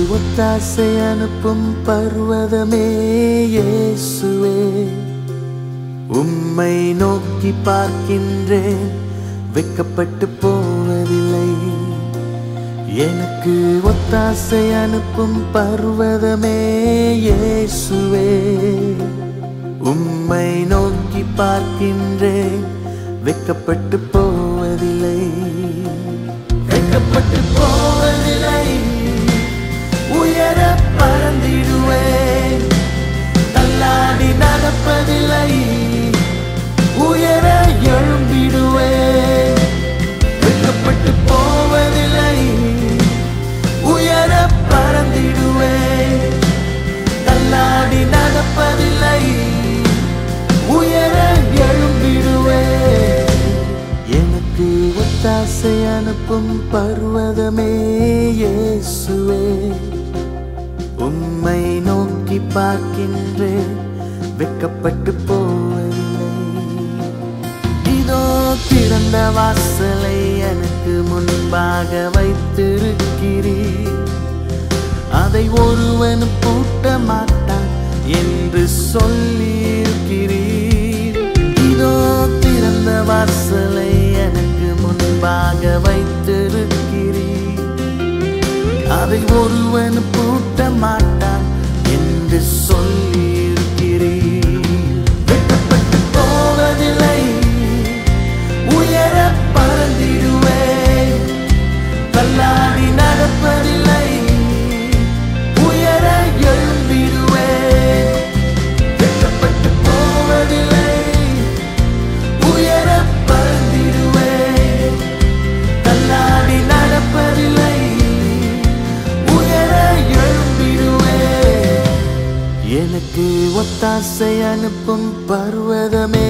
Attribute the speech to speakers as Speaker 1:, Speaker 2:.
Speaker 1: ஒத்தாசை அனுப்பும் பர்வதமே இயேசுவே உம்மை நோக்கி பார்க்கின்றேன் வெக்கப்பட்டு போவதில்லை எனக்கு ஒத்தாசை அனுப்பும் பர்வதமே இயேசுவே உம்மை நோக்கி பார்க்கின்றேன் வெக்கப்பட்டு போவதில்லை வெக்கப்பட்டு போவதில்லை உயர பறந்திடுவேன் தள்ளாடி நடப்பதில்லை உயர எழும்பிடுவேன் வெக்கப்பட்டு போவதில்லை உயர பறந்திடுவேன் தள்ளாடி நடப்பதில்லை உயர எழும்பிடுவேன் எனக்கு ஒத்தாசை அனுப்பும் பர்வதமே இயேசுவே உம்மை நோக்கி பார்க்கின்றேன் வெக்கப்பட்டு போவதில்லை இதோ திறந்த வாசலை எனக்கு முன்பாக வைத்திருக்கிறீர் அதை ஒருவன் பூட்ட மாட்டான் என்று சொல்லியிருக்கிறீர் இதோ திறந்த வாசலை எனக்கு முன்பாக வைத்திருக்கிறீர் அதை ஒருவன் பூட்ட மாட்டான் என்று சொல்லியிருக்கிறீர் வெட்கப்பட்டு போவதில்லை உயர பறந்திடுவேன் தள்ளாடி நடப்பதில்லை உயர எழும்பிடுவேன் வெட்கப்பட்டு போவதில்லை உயர பறந்திடுவேன் தள்ளாடி நடப்பதில்லை உயர எழும்பிடுவேன் எனக்கு ஒத்தாசை அனுப்பும் பர்வதமே